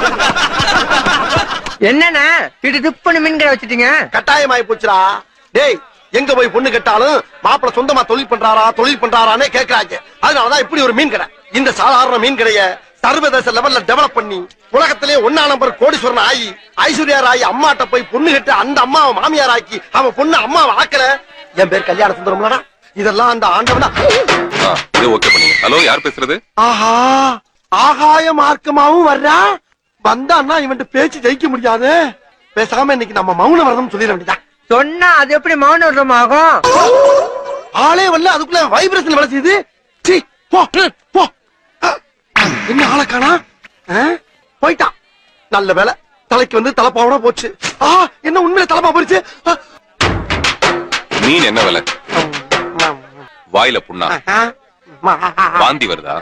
என்னண்ணா இது துப்புன்னு மீன் கடை வச்சுட்டீங்க கட்டாயமாயி போச்சுடா டேய் எங்க போய் பொண்ணு கேட்டாலும் மாப்பிள சொந்தமா தொழில் பண்றாரா தொழில் பண்றாரானே கேக்குறாங்க அதனாலதான் இப்படி ஒரு மீன் கடை இந்த சாதாரண மீன் கடைய சர்வதேச லெவல்ல டெவலப் பண்ணி உலகத்திலே ஒன்னா நம்பர் கோடீஸ்வரன் ஆகி ஐஸ்வர்யா ராய் அம்மாட்ட போய் பொண்ணு கட்டு அந்த அம்மாவை மாமியார் ஆக்கி அவன் பொண்ணு அம்மாவை ஆக்கல என் பேர் கல்யாண சுந்தரம்லடா இதெல்லாம் அந்த ஆண்டவனா ஆ, இது ஓகே பண்ணுங்க ஹலோ யார் பேசுறது ஆஹா ஆகாய மார்க்கமாவும் வர்றா வந்தான்னா இவன்ட்டு பேச்சு ஜெயிக்க முடியாது பேசாம இன்னைக்கு நம்ம மௌன வரதம் சொல்லிட வேண்டியதான் சொன்னா அது எப்படி மௌன விரதம் ஆகும் ஆளே வரல அதுக்குள்ள வைப்ரேஷன் வேலை செய்யுது சீ, போ போ அஹ், என்ன ஆளை காணா அஹ், போயிட்டான் நல்ல வேலை தலைக்கு வந்து தலைப்பாவோட போச்சு ஆ என்ன உண்மையில தலைப்பா போயிடுச்சு அஹ், மீன் என்ன விலை வாயில புண்ணா அஹ், ம- வாந்தி வருதா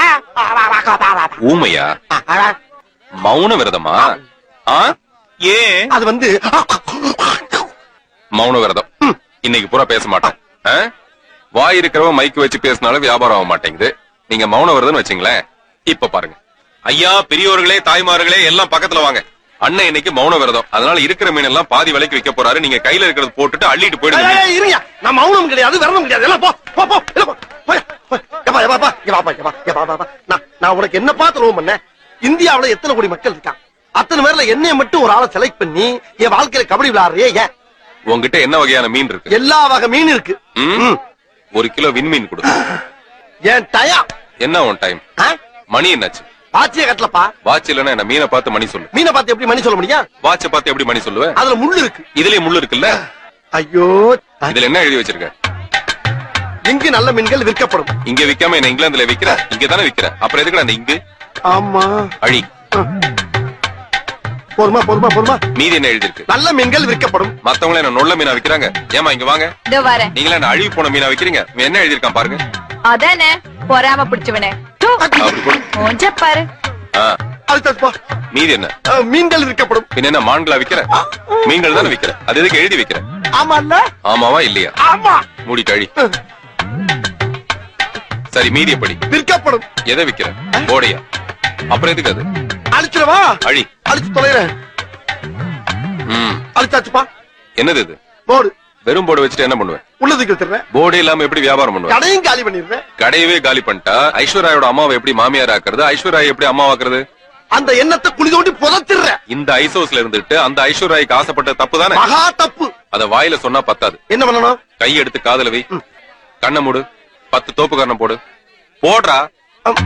ஊமையா மௌன விரதமா ஆ ஏன் அது வந்து மௌன விரதம் இன்னைக்கு பூரா பேச மாட்டேன் ஆ? வாய் இருக்கிறவன் மைக்கு வச்சு பேசினாலும் வியாபாரம் ஆக மாட்டேங்குது நீங்க மௌன விரதம்னு வச்சீங்களேன் இப்ப பாருங்க ஐயா பெரியோர்களே தாய்மார்களே எல்லாம் பக்கத்துல வாங்க அண்ணன் இன்னைக்கு மௌன விரதம் அதனால இருக்கிற மீன் எல்லாம் பாதி விலைக்கு விற்க போறாரு நீங்க கையில இருக்கிறது போட்டுட்டு அள்ளிட்டு ஏய், போயிடுங்க ஏய், இருங்க நான் மௌனம் கிடையாது விரதம் கிடையாது எல்லாம் போ போ போ எல்லாம் போ போய், போய். எப்பா, எப்பா, எப்பா, எப்பா, எப்பா, எப்பா, எப்பா, எப்பா, எப்பா. நான் நான் உனக்கு என்ன பார்த்து ரோம் பண்ணேன் இந்தியாவுல எத்தனை கோடி மக்கள் இருக்கான் அத்தனை பேர்ல என்னைய மட்டும் ஒரு ஆளை செலக்ட் பண்ணி என் வாழ்க்கையில கபடி விளையாடுறியே ஏன் உங்ககிட்ட என்ன வகையான மீன் இருக்கு எல்லா வகை மீன் இருக்கு ம்? ம். ஒரு கிலோ விண்மீன் கொடு என் டயா என்ன உன் டைம் மணி என்னாச்சு ஆச்சிய கட்டலப்பா வாட்ச் இல்லன்னா என்ன மீனை பார்த்து மணி சொல்லு மீனை பார்த்து எப்படி மணி சொல்ல முடியும் வாட்ச பார்த்து எப்படி மணி சொல்லுவ அதுல முள்ளு இருக்கு இதுலயே முள்ளு இருக்குல்ல ஐயோ இதுல என்ன எழுதி வச்சிருக்க இங்கு நல்ல மீன்கள் விற்கப்படும் இங்க விக்காம என்ன இங்கிலாந்துல விக்கிற இங்க தானே விக்கிற அப்புறம் எதுக்குடா அந்த இங்கு ஆமா அழி பொறுமா பொறுமா பொறுமா மீதி என்ன எழுதி இருக்கு நல்ல மீன்கள் விற்கப்படும் மத்தவங்கள என்ன நொல்ல மீனா விக்கிறாங்க ஏமா இங்க வாங்க இதோ வரேன் நீங்களா என்ன அழுகி போன மீனா விக்கிறீங்க இவன் என்ன எழுதிருக்கான் பாருங்க அதானே பொறாம பிடிச்சவனே தூ. அப்படி போடு மூஞ்ச பாரு ஆ, அடுத்தப்பா மீதி என்ன மீன்கள் விற்கப்படும் பின்ன என்ன மான்களா விக்கிற மீன்கள் தானே விக்கிற அது எதுக்கு எழுதி வைக்கிற ஆமா இல்ல ஆமாவா இல்லையா ஆமா மூடி கழி சரி மீதி எப்படி விற்கப்படும் எதை விக்கிற போடையா அப்புறம் எதுக்கு அது அழிச்சிடவா அழி அழிச்சு தொலைறேன் ம் அழிச்சாச்சுப்பா என்னது இது போடு வெறும் போர்டு வச்சுட்டு என்ன பண்ணுவேன் உள்ளதுக்கு எடுத்துறேன் போர்டே இல்லாம எப்படி வியாபாரம் பண்ணுவேன் கடையும் காலி பண்ணிடுறேன் கடையவே காலி பண்ணிட்டா ஐஸ்வர்யாவோட அம்மாவை எப்படி மாமியார் ஆக்குறது ஐஸ்வர்யா எப்படி அம்மாவாக்குறது அந்த எண்ணத்தை குழி தோண்டி புதைச்சிடுறேன் இந்த ஐசோஸ்ல இருந்துட்டு அந்த ஐஸ்வர்யாய்க்கு ஆசைப்பட்ட தப்பு தானே மகா தப்பு அத வாயில சொன்னா பத்தாது என்ன பண்ணணும் கை எடுத்து காதுல வை கண்ணை மூடு பத்து தோப்பு கண்ணை போடு போடுறா அம்.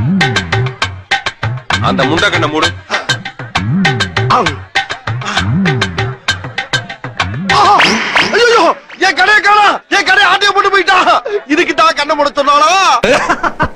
அந்த முண்டை கண்ணை மூடு ஆம். ஆ! ஐயையோ! என் கடையை காணா என் கடையை ஆட்டைய போட்டு போயிட்டா இதுக்கு தான் கண்ணை போட சொன்னாளா